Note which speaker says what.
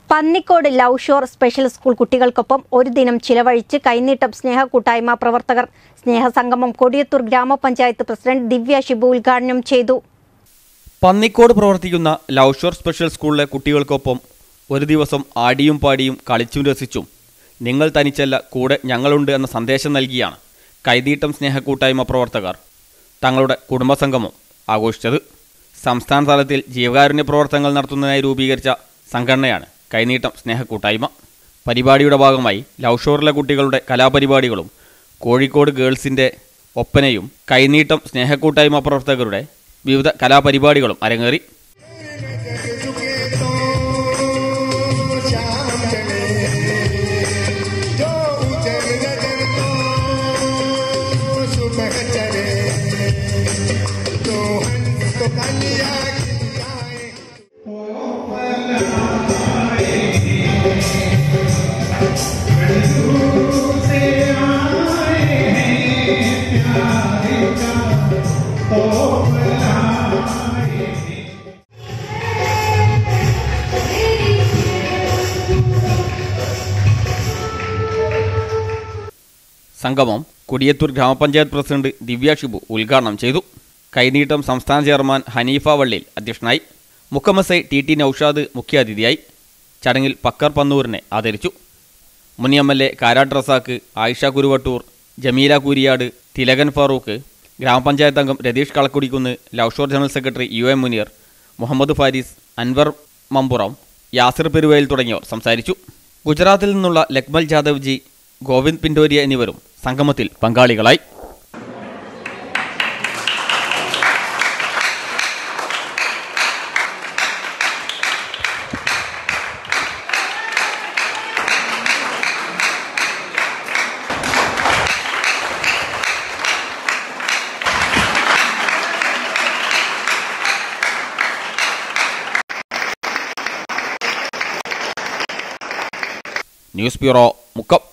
Speaker 1: Pannikode Love Shore special school കുട്ടികൾക്കൊപ്പം ഒരു ദിനം ചിലവഴിച്ച് കൈനീട്ടം സ്നേഹ കൂട്ടായ്മ പ്രവർത്തകർ സ്നേഹസംഗമം കൊടിയത്തൂർ ഗ്രാമപഞ്ചായത്ത് പ്രസിഡന്റ് ദിവ്യ ഷിബു ഉദ്ഘാടനം ചെയ്തു
Speaker 2: പന്നിക്കോട് പ്രവർത്തിക്കുന്ന ലവ് ഷോർ സ്പെഷ്യൽ സ്കൂളിലെ കുട്ടികൾക്കൊപ്പം ഒരു ദിവസം ആടിയും പാടിയും കളിച്ചും രസിച്ചും നിങ്ങൾ തനിച്ചല്ല കൂടെ ഞങ്ങളുണ്ട് എന്ന സന്ദേശം നൽകിയാണ് കൈനീട്ടം സ്നേഹക്കൂട്ടായ്മ പ്രവർത്തകർ തങ്ങളുടെ കുടുംബസംഗമം ആഘോഷിച്ചത് സംസ്ഥാന തലത്തിൽ ജീവകാരുണ്യ പ്രവർത്തനങ്ങൾ നടത്തുന്നതിനായി രൂപീകരിച്ച സംഘടനയാണ് കൈനീട്ടം സ്നേഹക്കൂട്ടായ്മ പരിപാടിയുടെ ഭാഗമായി ലവ് ഷോറിലെ കുട്ടികളുടെ കലാപരിപാടികളും കോഴിക്കോട് ഗേൾസിൻ്റെ ഒപ്പനയും കൈനീട്ടം സ്നേഹക്കൂട്ടായ്മ പ്രവർത്തകരുടെ വിവിധ കലാപരിപാടികളും അരങ്ങേറി
Speaker 3: जो उजर नजर को सुबह चढ़े तो हंस को कन्या की आए
Speaker 2: സംഗമം കൊടിയത്തൂർ ഗ്രാമപഞ്ചായത്ത് പ്രസിഡന്റ് ദിവ്യ ഷിബു ഉദ്ഘാടനം ചെയ്തു കൈനീട്ടം സംസ്ഥാന ചെയർമാൻ ഹനീഫ വള്ളിൽ അധ്യക്ഷനായി മുഖമസൈ ടി ടി നൌഷാദ് മുഖ്യാതിഥിയായി ചടങ്ങിൽ പക്കർ പന്നൂരിനെ ആദരിച്ചു മുൻ M L A Karat Razak Ayisha Kuruvattoor Jameela Kooriyad Thilakan Farook ഗ്രാമപഞ്ചായത്ത് അംഗം Ratheesh Kalakkudikkunnu Love Shore general secretary U M Muneer Muhammad Faris Anwar Mampuram Yasir Peruvayil തുടങ്ങിയവർ സംസാരിച്ചു ഗുജറാത്തിൽ നിന്നുള്ള ലക്മൽ ജാദവ് ജി ഗോവിന്ദ് പിൻഡോരിയ എന്നിവരും സംഗമത്തിൽ പങ്കാളികളായി ന്യൂസ് ബ്യൂറോ മുക്കം